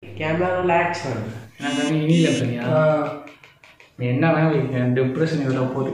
camera role action எனக்கு வந்து இனியில பண்ணியா நீ என்ன வேணா டிப்ரெஷன் இதில் போகுது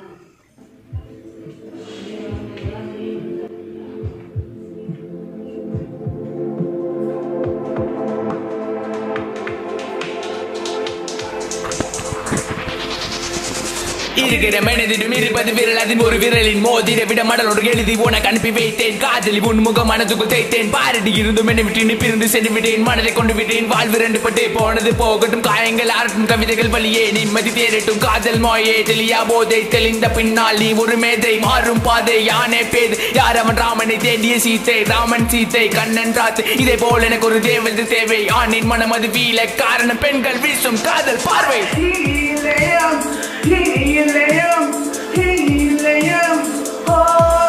இருக்கிற மனதிலும் இருப்பது விரல் அதில் ஒரு விரலின் மோதிர விட மடல் ஒரு எழுதி உனக்கு அனுப்பி வைத்தேன் காதலி உன் முகம் மனதுக்குள் தைத்தேன் பாரடி இருந்தும் என்னை விட்டு நிப்பிருந்து சென்று விட்டேன் மனதை கொண்டு விட்டேன் வாழ்வு ரெண்டு பட்டு போனது போகட்டும் காயங்கள் ஆரட்டும் கவிதைகள் வழியே நிம்மதி தேரட்டும் காதல் மோயே தெளியா போதை தெளிந்த பின்னால் நீ ஒரு மேதை மாறும் பாதை யானே பேது யார் அவன் ராமனை தேடிய சீத்தை ராமன் சீத்தை கண்ணன் ராத்து இதே போல் எனக்கு ஒரு தேவது தேவை ஆணின் மனம் அது வீல காரணம் பெண்கள் வீசும் காதல் பார்வை ஹீலயம் ஹீலயம் ஹீலயம் ஓ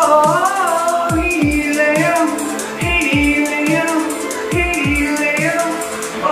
ஹீலயம் ஹீலயம் ஹீலயம் ஓ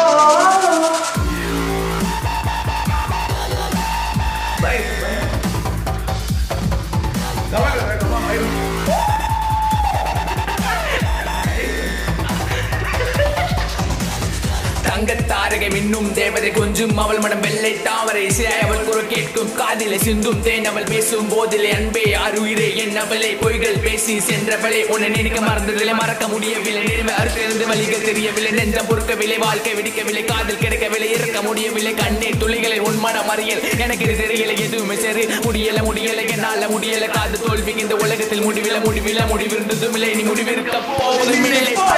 தங்க தாரகை மின்னும் தேவதை கொஞ்சும் அவள் மனம் வெள்ளை தாமரை இசையாய் அவள் குரல் கேட்கும் காதிலே சிந்தும் தேன் அவள் பேசும் போதிலே அன்பே ஆறுயிரே என் அவளை பொய்கள் பேசி சென்றவளே உன்னை நினைக்க மறந்ததில்லை மறக்க முடியவில்லை நினைவு அறுத்திருந்து வழிகள் தெரியவில்லை நெஞ்சம் பொறுக்கவில்லை வாழ்க்கை வெடிக்கவில்லை காதல் கிடைக்கவில்லை இறக்க முடியவில்லை கண்ணீர் துளிகளை உன் மனம் அறியல் எனக்கு இது தெரியல எதுவுமே சரி முடியல முடியல என்னால முடியல காது தோல்வி இந்த உலகத்தில் முடிவில முடிவில முடிவிருந்ததும் இல்லை நீ முடிவிருக்க போவதும் இல்லை